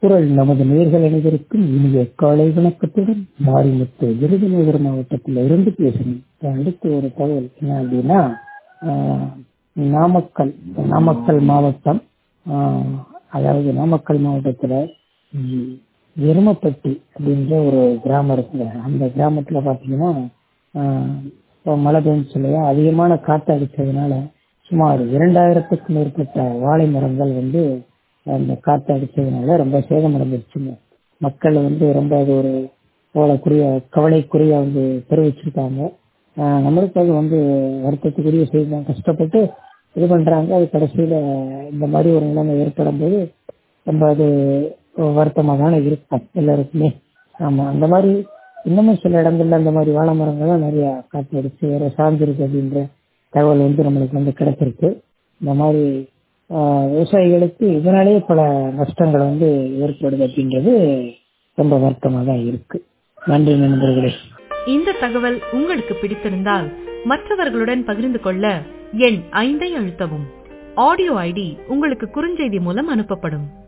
குரல் நமது நேர்கள் அனைவருக்கும் இனிய காலை வணக்கத்துடன் மாரிமுத்து விருதுநகர் மாவட்டத்தில் இருந்து பேசுகிறேன் இப்ப அடுத்து ஒரு தகவல் என்ன அப்படின்னா ஆஹ், நாமக்கல் நாமக்கல் மாவட்டம் ஆஹ், அதாவது நாமக்கல் மாவட்டத்துல ம், எருமப்பட்டி அப்படின்ற ஒரு கிராமம் இருக்குங்க அந்த கிராமத்துல பாத்தீங்கன்னா ஆஹ், இப்போ மழை பெஞ்சு இல்லையா அதிகமான காற்று அடிச்சதுனால சுமார் இரண்டாயிரத்துக்கும் மேற்பட்ட வாழை மரங்கள் வந்து அந்த காற்று அடிச்சதுனால ரொம்ப சேதமடைஞ்சிருச்சுங்க மக்கள் வந்து ரொம்ப அது ஒரு கவலைக்குரிய கவலைக்குரிய வந்து தெரிவிச்சிருக்காங்க ஆஹ் நம்மளுக்கு அது வந்து வருத்தத்துக்குரிய செய்தி தான் கஷ்டப்பட்டு இது பண்றாங்க அது கடைசியில இந்த மாதிரி ஒரு நிலைமை ஏற்படும் போது ரொம்ப அது வருத்தமாக தானே இருக்கும் எல்லாருக்குமே ஆமா அந்த மாதிரி இன்னமும் சில இடங்கள்ல அந்த மாதிரி வாழை மரங்கள்லாம் நிறைய காற்று அடிச்சு வேற சார்ந்திருக்கு அப்படின்ற தகவல் வந்து நம்மளுக்கு வந்து கிடைச்சிருக்கு இந்த மாதிரி ஆஹ், விவசாயிகளுக்கு இதனாலேயே பல நஷ்டங்கள் வந்து ஏற்படுது அப்படின்றது ரொம்ப வருத்தமாக தான் இருக்கு நன்றி நண்பர்களே இந்த தகவல் உங்களுக்கு பிடித்திருந்தால் மற்றவர்களுடன் பகிர்ந்து கொள்ள எண் ஐந்தை அழுத்தவும் ஆடியோ ஐடி உங்களுக்கு குறுஞ்செய்தி மூலம் அனுப்பப்படும்